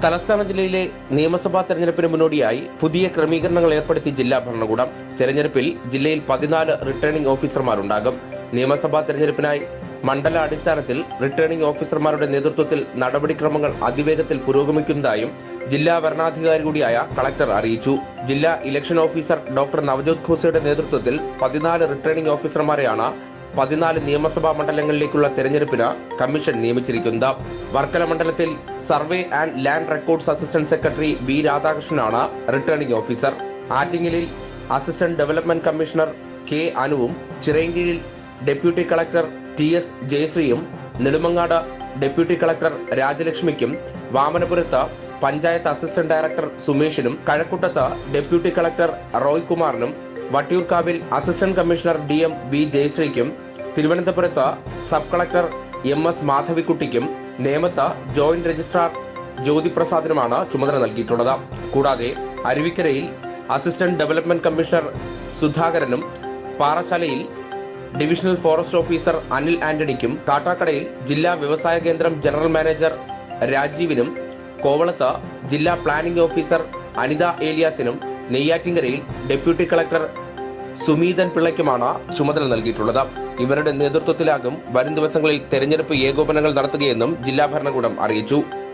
തലസ്ഥാന ജില്ലയിലെ നിയമസഭാ തെരഞ്ഞെടുപ്പിന് മുന്നോടിയായി പുതിയ ക്രമീകരണങ്ങൾ ഏർപ്പെടുത്തി ജില്ലാ ഭരണകൂടം തെരഞ്ഞെടുപ്പിൽ ജില്ലയിൽ പതിനാല് റിട്ടേണിംഗ് ഓഫീസർമാരുണ്ടാകും നിയമസഭാ തെരഞ്ഞെടുപ്പിനായി മണ്ഡല അടിസ്ഥാനത്തിൽ റിട്ടേണിംഗ് ഓഫീസർമാരുടെ നേതൃത്വത്തിൽ നടപടിക്രമങ്ങൾ അതിവേഗത്തിൽ പുരോഗമിക്കുന്നതായും ജില്ലാ വരണാധികാരി കൂടിയായ കളക്ടർ അറിയിച്ചു ജില്ലാ ഇലക്ഷൻ ഓഫീസർ ഡോക്ടർ നവജോത് ഖോസയുടെ നേതൃത്വത്തിൽ പതിനാല് റിട്ടേണിംഗ് ഓഫീസർമാരെയാണ് പതിനാല് നിയമസഭാ മണ്ഡലങ്ങളിലേക്കുള്ള തെരഞ്ഞെടുപ്പിന് കമ്മീഷൻ നിയമിച്ചിരിക്കുന്നത് വർക്കല മണ്ഡലത്തിൽ survey and land records assistant secretary B രാധാകൃഷ്ണനാണ് റിട്ടേണിംഗ് ഓഫീസർ ആറ്റിങ്ങലിൽ അസിസ്റ്റന്റ് ഡെവലപ്മെന്റ് കമ്മീഷണർ കെ അനുവും ചിറയൻകീഴിൽ ഡെപ്യൂട്ടി കളക്ടർ ടി എസ് ജയശ്രീയും നെടുമങ്ങാട് ഡെപ്യൂട്ടി കളക്ടർ രാജലക്ഷ്മിക്കും വാമനപുരത്ത് പഞ്ചായത്ത് അസിസ്റ്റന്റ് ഡയറക്ടർ സുമേഷിനും കഴക്കൂട്ടത്ത് ഡെപ്യൂട്ടി കളക്ടർ റോയ് കുമാറിനും വട്ടിയൂർക്കാവിൽ assistant commissioner D M B ജയശ്രീക്കും തിരുവനന്തപുരത്ത് സബ് കളക്ടർ എം എസ് മാധവിക്കുട്ടിക്കും നേമത്ത് ജോയിന്റ് രജിസ്ട്രാർ ജ്യോതിപ്രസാദിനുമാണ് ചുമതല നൽകിയിട്ടുള്ളത് കൂടാതെ അരുവിക്കരയിൽ അസിസ്റ്റന്റ് ഡെവലപ്മെന്റ് കമ്മീഷണർ സുധാകരനും പാറശാലയിൽ ഡിവിഷണൽ ഫോറസ്റ്റ് ഓഫീസർ അനിൽ ആന്റണിക്കും കാട്ടാക്കടയിൽ ജില്ലാ വ്യവസായ കേന്ദ്രം ജനറൽ മാനേജർ രാജീവിനും കോവളത്ത് ജില്ലാ പ്ലാനിംഗ് ഓഫീസർ അനിത ഏലിയാസിനും നെയ്യാറ്റിങ്കരയിൽ ഡെപ്യൂട്ടി കളക്ടർ സുമീതൻ പിള്ളയ്ക്കുമാണ് ചുമതല നൽകിയിട്ടുള്ളത് ഇവരുടെ നേതൃത്വത്തിലാകും വരും ദിവസങ്ങളിൽ തെരഞ്ഞെടുപ്പ് ഏകോപനങ്ങൾ നടത്തുകയെന്നും ജില്ലാ ഭരണകൂടം അറിയിച്ചു